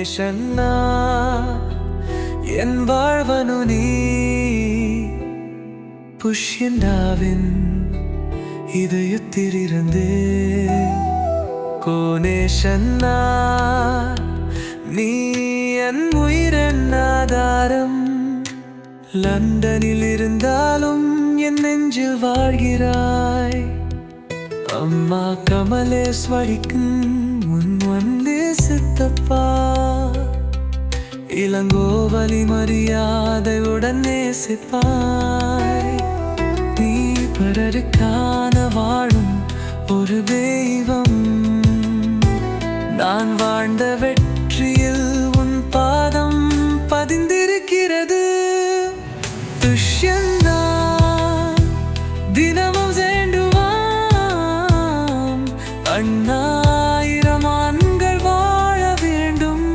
கணேசன்னா என் வாழ்வனு நீ புஷ்யண்டாவின் இதயத்திலிருந்து கோணேசன்னா நீ என் உயிரின் ஆதாரம் லண்டனில் இருந்தாலும் என் நெஞ்சில் வாழ்கிறாய் அம்மா கமலேஸ்வரிக்கு முன் வந்து சித்தப்பா இளங்கோவலி மரியாதையுடன் நேசிப்பாய் நீ பிறருக்கான வாழும் ஒரு தெய்வம் நான் வாழ்ந்த வெற்றியில் உன் பாதம் பதிந்திருக்கிறது துஷ்யந்தா தினமும் சேர்ந்துவாம் அண்ணாயிரம் ஆண்கள் வாழ வேண்டும்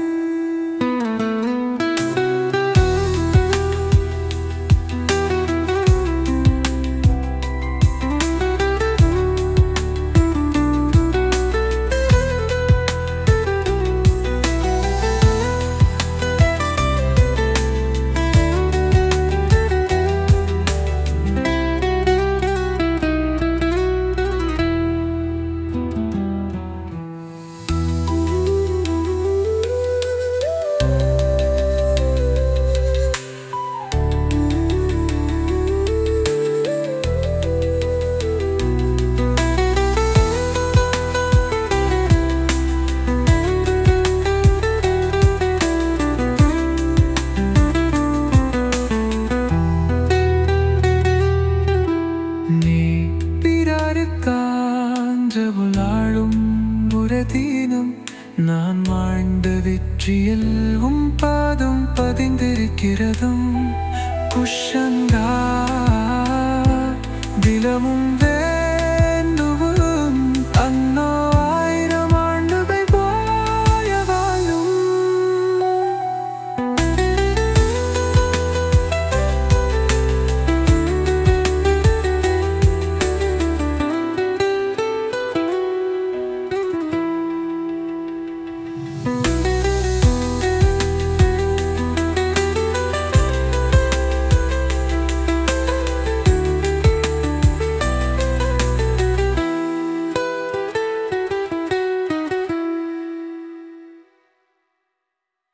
நீ பிறருக்காஞ்சவுளாழும் ஒரு தீனம் நான் வாழ்ந்த வெற்றியில் உம் பாதம் பதிந்திருக்கிறதும் குஷங்கா தினமும்